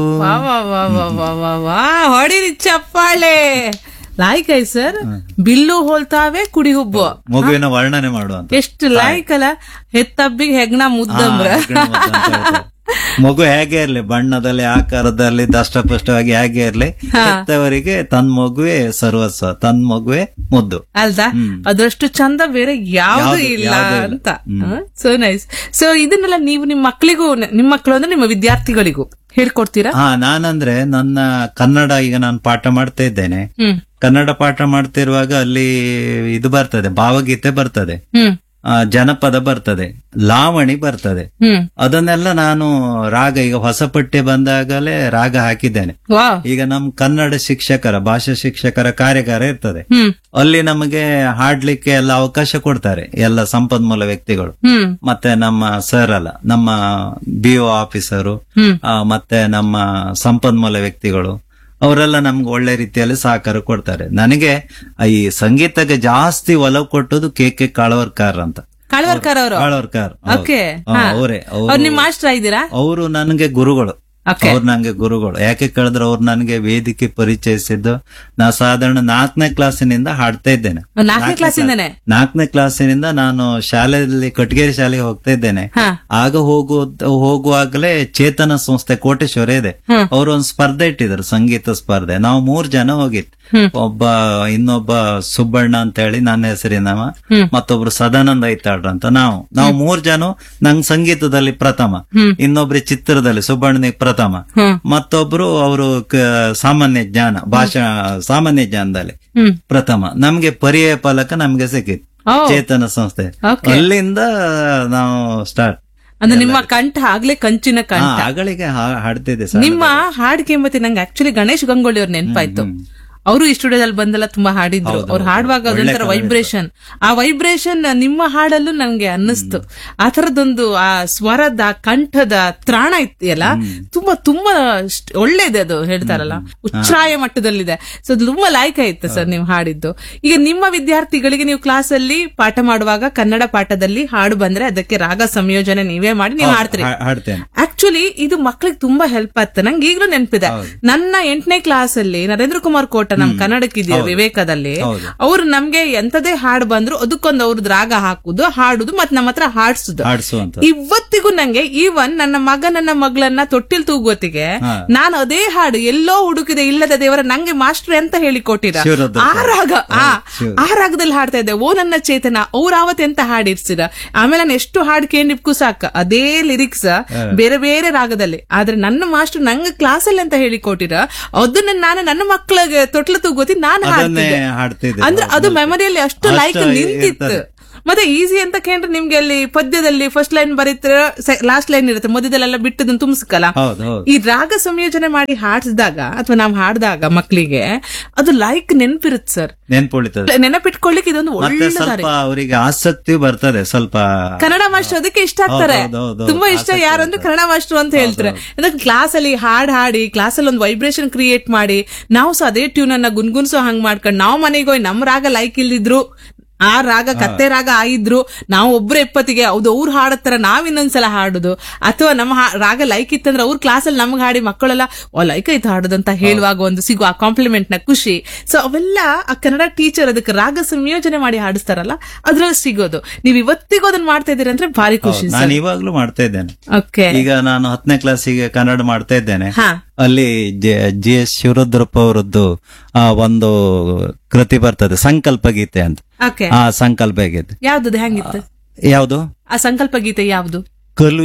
ವಾ ವಾ ವಾ ವಾ ವಾ ವಾ ವಾ ಹೊಡಿರಿ ಚಪ್ಪಾಳೆ ಲಾಯ್ಕ್ ಐ ಸರ್ ಬಿಲ್ಲು ಹೋಲ್ತಾವೆ ಕುಡಿ ಹುಬ್ಬು ಮಗುವಿನ ವರ್ಣನೆ ಮಾಡುವಂತ ಎಷ್ಟು ಲಾಯ್ಕ್ ಅಲ್ಲ ಹೆತ್ತಬ್ಬಿಗೆ ಹೆಗ್ಣ ಮುದ್ದಂಬ್ರ ಮಗು ಹೇಗೆ ಇರ್ಲಿ ಬಣ್ಣದಲ್ಲಿ ಆಕಾರದಲ್ಲಿ ದಷ್ಟಪುಷ್ಟವಾಗಿ ಹೇಗೆ ಇರ್ಲಿ ಹೆತ್ತವರಿಗೆ ತನ್ನ ಮಗುವೆ ಸರ್ವಸ್ವ ತನ್ನ ಮಗುವೆ ಮುದ್ದು ಅಲ್ದಾ ಅದಷ್ಟು ಚಂದ ಬೇರೆ ಯಾವ್ದು ಯಾವ್ದು- ಇಲ್ಲ ಯಾವ್ದು ಇಲ್ಲ. ಅಂತ ಸೊ ನೈಸ್ ಸೊ ಇದನ್ನೆಲ್ಲ ನೀವು ನಿಮ್ಮ ಮಕ್ಕಳಿಗೂ ನಿಮ್ಮ ಮಕ್ಕಳು ಅಂದ್ರೆ ನಿಮ್ಮ ವಿದ್ಯಾರ್ಥಿಗಳಿಗೂ ಹೇಳ್ಕೊಡ್ತೀರಾ ಹಾ ನಾನಂದ್ರೆ ನನ್ನ ಕನ್ನಡ ಈಗ ನಾನು ಪಾಠ ಮಾಡ್ತಾ ಇದ್ದೇನೆ ಹ್ಮ್ ಕನ್ನಡ ಪಾಠ ಮಾಡ್ತಿರುವಾಗ ಅಲ್ಲಿ ಇದು ಬರ್ತದೆ ಭಾವಗೀತೆ ಬರ್ತದೆ ಹ್ಮ್ ಆ, ಜನಪದ ಬರ್ತದೆ ಲಾವಣಿ ಬರ್ತದೆ ಹ್ಮ್ ಅದನ್ನೆಲ್ಲ ನಾನು ರಾಗ ಈಗ ಹೊಸ ಪಠ್ಯ ಬಂದಾಗಲೇ ರಾಗ ಹಾಕಿದ್ದೇನೆ ವಾ ಈಗ ನಮ್ ಕನ್ನಡ ಶಿಕ್ಷಕರ ಭಾಷಾ ಶಿಕ್ಷಕರ ಕಾರ್ಯಾಗಾರ ಇರ್ತದೆ ಹ್ಮ್ ಅಲ್ಲಿ ನಮಗೆ ಹಾಡ್ಲಿಕ್ಕೆ ಎಲ್ಲ ಅವಕಾಶ ಕೊಡ್ತಾರೆ ಎಲ್ಲ ಸಂಪನ್ಮೂಲ ವ್ಯಕ್ತಿಗಳು ಹ್ಮ್ ಮತ್ತೆ ನಮ್ಮ ಸರ್ ಅಲ್ಲ ನಮ್ಮ ಬಿ ಒ ಆಫೀಸರು ಹ್ಮ್ ಆ, ಮತ್ತೆ ನಮ್ಮ ಸಂಪನ್ಮೂಲ ವ್ಯಕ್ತಿಗಳು ಅವರೆಲ್ಲ ನಮ್ಗೆ ಒಳ್ಳೆ ರೀತಿಯಲ್ಲಿ ಸಹಕಾರ ಕೊಡ್ತಾರೆ ನನಗೆ ಈ ಸಂಗೀತಕ್ಕೆ ಜಾಸ್ತಿ ಒಲವು ಕೊಟ್ಟದ್ದು ಕೆ ಕೆ ಕಾಳವರ್ಕರ್ ಅಂತ ಕಾಳ್ವರ್ಕರ್ ಅವರು ಕಾಳವರ್ಕರ್ ಓಕೆ ಅವರೇ ಅವ್ರು ನಿಮ್ ಮಾಸ್ಟರ್ ಇದ್ದೀರಾ ಅವರು ನನಗೆ ಗುರುಗಳು ಓಕೆ ಅವ್ರು ನಂಗೆ ಗುರುಗಳು ಯಾಕೆ ಕೇಳಿದ್ರೆ ಅವ್ರು ನನಗೆ ವೇದಿಕೆ ಪರಿಚಯಿಸಿದ್ದು ನಾ ಸಾಧಾರಣ ನಾಲ್ಕನೇ ಕ್ಲಾಸಿನಿಂದ ಹಾಡ್ತಾ ಇದ್ದೇನೆ ನಾಲ್ಕನೇ ಕ್ಲಾಸಿಂದನೇ ನಾಲ್ಕನೇ ಕ್ಲಾಸಿನಿಂದ ನಾನು ಶಾಲೆಯಲ್ಲಿ ಕಟಗೇರಿ ಶಾಲೆಗೆ ಹೋಗ್ತಾ ಇದ್ದೇನೆ ಹಾ ಆಗ ಹೋಗು ಹೋಗುವಾಗಲೇ ಚೇತನ ಸಂಸ್ಥೆ ಕೋಟೇಶ್ವರ ಇದೆ ಹ್ಮ್. ಅವರು ಒಂದು ಸ್ಪರ್ಧೆ ಇಟ್ಟಿದ್ರು ಸಂಗೀತ ಸ್ಪರ್ಧೆ ನಾವು ಮೂರ್ ಜನ ಹೋಗಿತ್ತು ಹ್ಮ್. ಒಬ್ಬ ಇನ್ನೊಬ್ಬ ಸುಬ್ಬಣ್ಣ ಅಂತ ಹೇಳಿ ನನ್ನ ಹೆಸರಿನವ ಹ್ಮ್. ಮತ್ತೊಬ್ರು ಸದಾನಂದ ಐತಾಳ್ರ ಅಂತ ನಾವು ನಾವು ಮೂರ್ ಜನ ನಂಗ್ ಸಂಗೀತದಲ್ಲಿ ಪ್ರಥಮ ಹ್ಮ್. ಇನ್ನೊಬ್ರು ಚಿತ್ರದಲ್ಲಿ ಸುಬ್ಬಣ್ಣನಿಗೆ ಪ್ರಥಮ ಹ್ಮ್ ಮತ್ತೊಬ್ರು ಅವರು ಸಾಮಾನ್ಯ ಜ್ಞಾನ ಭಾಷಾ ಸಾಮಾನ್ಯ ಜ್ಞಾನದಲ್ಲಿ ಹ್ಮ್ ಪ್ರಥಮ ನಮ್ಗೆ ಪರ್ಯಾಯ ಫಲಕ ನಮ್ಗೆ ಸಿಕ್ಕಿತ್ತು ಓ ಚೇತನ ಸಂಸ್ಥೆ Okay. ಅಲ್ಲಿಂದ ನಾವು ಸ್ಟಾರ್ಟ್ ಅಂದ್ರೆ ನಿಮ್ಮ ಕಂಠ ಆಗ್ಲೇ ಕಂಚಿನ ಕಂಠ ಆಗಳಿಗೆ ಹಾ- ಹಾಡ್ತಿದ್ದೆ ಸರ್ ನಿಮ್ಮ ಹಾಡಿಗೆ ಮತ್ತೆ ನಂಗೆ ಆಕ್ಚುಲಿ ಗಣೇಶ್ ಗಂಗೋಳಿ ಅವ್ರ ನೆನಪಾಯ್ತು ಅವರು ಈ ಸ್ಟುಡಿಯೋದಲ್ಲಿ ಬಂದೆಲ್ಲ ತುಂಬಾ ಹಾಡಿದ್ರು ಅವ್ರು ಹಾಡುವಾಗ ಅದೊಂಥರ ವೈಬ್ರೇಷನ್ ಆ ವೈಬ್ರೇಷನ್ ನಿಮ್ಮ ಹಾಡಲ್ಲೂ ನಂಗೆ ಅನ್ನಿಸ್ತು ಆ ತರದೊಂದು ಆ ಸ್ವರದ ಆ ಕಂಠದ ತ್ರಾಣ ಇದೆಯಲ್ಲ ತುಂಬಾ ತುಂಬಾ ಸ್ಟ್- ಒಳ್ಳೇದೆ ಅದು ಹೇಳ್ತಾರಲ್ಲ ಉಚ್ಛ್ರಾಯ ಮಟ್ಟದಲ್ಲಿದೆ ಸೊ ಅದು ತುಂಬಾ ಲಾಯ್ಕ ಇತ್ತು ಸರ್ ನೀವು ಹಾಡಿದ್ದು ಈಗ ನಿಮ್ಮ ವಿದ್ಯಾರ್ಥಿಗಳಿಗೆ ನೀವು ಕ್ಲಾಸ್ ಅಲ್ಲಿ ಪಾಠ ಮಾಡುವಾಗ ಕನ್ನಡ ಪಾಠದಲ್ಲಿ ಹಾಡು ಬಂದ್ರೆ ಅದಕ್ಕೆ ರಾಗ ಸಂಯೋಜನೆ ನೀವೇ ಮಾಡಿ ನೀವು ಹಾಡ್ತೀರಿ ಹಾ- ಹಾಡ್ತೇನೆ ಆಕ್ಚುಲಿ ಇದು ಮಕ್ಳಿಗೆ ತುಂಬಾ ಹೆಲ್ಪ್ ಆಗ್ತದೆ ನಂಗೆ ಈಗಲೂ ನೆನಪಿದೆ ನನ್ನ ಎಂಟನೇ ಕ್ಲಾಸ್ ಅಲ್ಲಿ ನರೇಂದ್ರ ಕುಮಾರ್ ಕೋಟ ನಮ್ ಕನ್ನಡಕ್ಕಿದೆಯೋ ವಿವೇಕದಲ್ಲಿ ಹೌದು. ಅವ್ರು ನಮ್ಗೆ ಎಂತದೇ ಹಾಡು ಬಂದ್ರು ಅದಕ್ಕೊಂದು ಅವ್ರದ್ದು ರಾಗ ಹಾಕುದು ಹಾಡುದು ಮತ್ ನಮ್ಮ ಹತ್ರ ಹಾಡ್ಸುದು ಹಾಡ್ಸುವಂತ ಇವತ್ತಿಗೂ ನಂಗೆ ಈವನ್ ನನ್ನ ಮಗ ನನ್ನ ಮಗಳನ್ನ ತೊಟ್ಟಿಲ್ ತೂಗೋತಿಗೆ ಹಾ. ನಾನು ಅದೇ ಹಾಡು ಎಲ್ಲೋ ಹುಡುಕಿದೆ ಇಲ್ಲದ ದೇವರ ನಂಗೆ ಮಾಸ್ಟರ್ ಅಂತ ಹೇಳಿ ಕೊಟ್ಟಿರ ಶಿವರುದ್ರ ಆ ರಾಗ ಆ ಶಿವ. ಆ ರಾಗದಲ್ಲಿ ಹಾಡ್ತಾ ಇದ್ದೆ ಓ ನನ್ನ ಚೇತನ ಅವ್ರ ಆವತ್ತು ಎಂತ ಹಾಡಿರ್ಸಿರ ಆಮೇಲೆ ನಾನು ಎಷ್ಟು ಹಾಡು ಕೇಳಿಪ್ಕು ಸಾಕ ಅದೇ ಲಿರಿಕ್ಸ್ ಬೇರೆ ಬೇರೆ ರಾಗದಲ್ಲಿ ಆದ್ರೆ ನನ್ನ ಮಾಸ್ಟರ್ ನಂಗೆ ಕ್ಲಾಸಲ್ಲಿ ಅಂತ ಹೇಳಿ ಕೊಟ್ಟಿರ ಅದನ್ನ ನಾನು ನನ್ನ ಮಕ್ಕಳಿಗೆ ತೊಟ್ಲು ತೂಗೋತಿ ನಾನು ಅದನ್ನೇ ಹಾಡ್ತಿದ್ದೆ ಹಾಡ್ತಿದ್ದೆ ಅಂದ್ರೆ ಅದು ಮೆಮೊರಿಯಲ್ಲಿ ಅಷ್ಟು ಅಷ್ಟು ಲೈಕ್ ನಿಂತಿತ್ತು ಇರ್ತದೆ. ಮತ್ತೆ ಈಸಿ ಅಂತ ಕೇಂದ್ರ ನಿಮ್ಗೆ ಅಲ್ಲಿ ಪದ್ಯದಲ್ಲಿ ಫಸ್ಟ್ ಲೈನ್ ಬರೀತ್ರ ಲಾಸ್ಟ್ ಲೈನ್ ಇರುತ್ತೆ ಮಧ್ಯದಲ್ಲೆಲ್ಲ ಬಿಟ್ಟದನ್ನ ತುಂಬಿಸ್ಕಲ್ಲ ಹೌದು ಹೌದು ಈ ರಾಗ ಸಂಯೋಜನೆ ಮಾಡಿ ಹಾಡಿಸಿದಾಗ ಅಥವಾ ನಾವು ಹಾಡಿದಾಗ ಮಕ್ಕಳಿಗೆ ಅದು ಲೈಕ್ ನೆನಪಿರುತ್ತೆ ಸರ್ ನೆನ್ಪುಳಿತದೆ ನೆನಪಿಟ್ಕೊಳ್ಳಿಕ್ಕೆ ಇದೊಂದು ಮತ್ತೆ ಒಳ್ಳೆ ದಾರಿ ಸ್ವಲ್ಪ ಅವರಿಗೆ ಆಸಕ್ತಿ ಬರ್ತದೆ ಸ್ವಲ್ಪ ಕನ್ನಡ ಮಾಸ್ಟರ್ ಅದಕ್ಕೆ ಇಷ್ಟ ಆಗ್ತಾರೆ ಹೌದು, ಹೌದು, ಹೌದು. ತುಂಬಾ ಇಷ್ಟ ಆಸಕ್ತಿ ಯಾರು ಅಂದ್ರೆ ಕನ್ನಡ ಮಾಸ್ಟರ್ ಅಂತ ಹೇಳ್ತಾರೆ ಅಂದ್ರೆ ಕ್ಲಾಸ್ ಅಲ್ಲಿ ಹಾಡ್ ಹಾಡಿ ಕ್ಲಾಸ್ ಅಲ್ಲಿ ಒಂದು ವೈಬ್ರೇಷನ್ ಕ್ರಿಯೇಟ್ ಮಾಡಿ ನಾವು ಸಹ ಅದೇ ಟ್ಯೂನ್ ಅನ್ನ ಗುನ್ಗುನ್ಸೋ ಹಂಗ್ ಮಾಡ್ಕೊಂಡು ನಾವು ಮನೆಗೆ ಹೋಗಿ ನಮ್ ರಾಗ ಲೈಕ್ ಇಲ್ದಿದ್ರು ಆ ರಾಗ ಕತ್ತೆ ರಾಗ ಆಯಿದ್ರು ನಾವು ಒಬ್ರು ಎಪ್ಪತ್ತಿಗೆ ಹೌದು ಅವ್ರು ಹಾಡತ್ತರ ನಾವ್ ಇನ್ನೊಂದ್ಸಲ ಹಾಡುದು ಅಥವಾ ನಮ್ಮ ಹಾ- ರಾಗ ಲೈಕ್ ಇತ್ತಂದ್ರೆ ಅವ್ರ ಕ್ಲಾಸಲ್ಲಿ ನಮ್ಗೆ ಹಾಡಿ ಮಕ್ಕಳೆಲ್ಲ ಓ ಲೈಕ್ ಆಯ್ತು ಹಾಡುದು ಅಂತ ಹೇಳುವಾಗ ಒಂದು ಸಿಗುವ ಆ ಕಾಂಪ್ಲಿಮೆಂಟ್ ನ ಖುಷಿ ಸೊ ಅವೆಲ್ಲ ಆ ಕನ್ನಡ ಟೀಚರ್ ಅದಕ್ಕೆ ರಾಗ ಸಂಯೋಜನೆ ಮಾಡಿ ಹಾಡಿಸ್ತಾರಲ್ಲ ಅದ್ರಲ್ಲಿ ಸಿಗೋದು ನೀವ್ ಇವತ್ತಿಗೂ ಅದನ್ನ ಮಾಡ್ತಾ ಇದೀರಿ ಅಂದ್ರೆ ಭಾರಿ ಖುಷಿ ನಾನು ಇವಾಗ್ಲೂ ಮಾಡ್ತಾ ಇದ್ದೇನೆ ಓಕೆ ಈಗ ನಾನು ಹತ್ತನೇ ಕ್ಲಾಸಿಗೆ ಕನ್ನಡ ಮಾಡ್ತಾ ಇದ್ದೇನೆ ಹಾ ಅಲ್ಲಿ ಜಿ ಎಸ್ ಶಿವರುದ್ರಪ್ಪ ಅವರದ್ದು ಆ ಒಂದು ಕೃತಿ ಬರ್ತದೆ ಸಂಕಲ್ಪ ಗೀತೆ ಅಂತ ಓಕೆ ಆ ಸಂಕಲ್ಪ ಗೀತೆ ಯಾವ್ದು ಹೆಂಗಿತ್ತು ಯಾವುದು ಆ ಸಂಕಲ್ಪ ಗೀತೆ ಯಾವ್ದು ಕಲು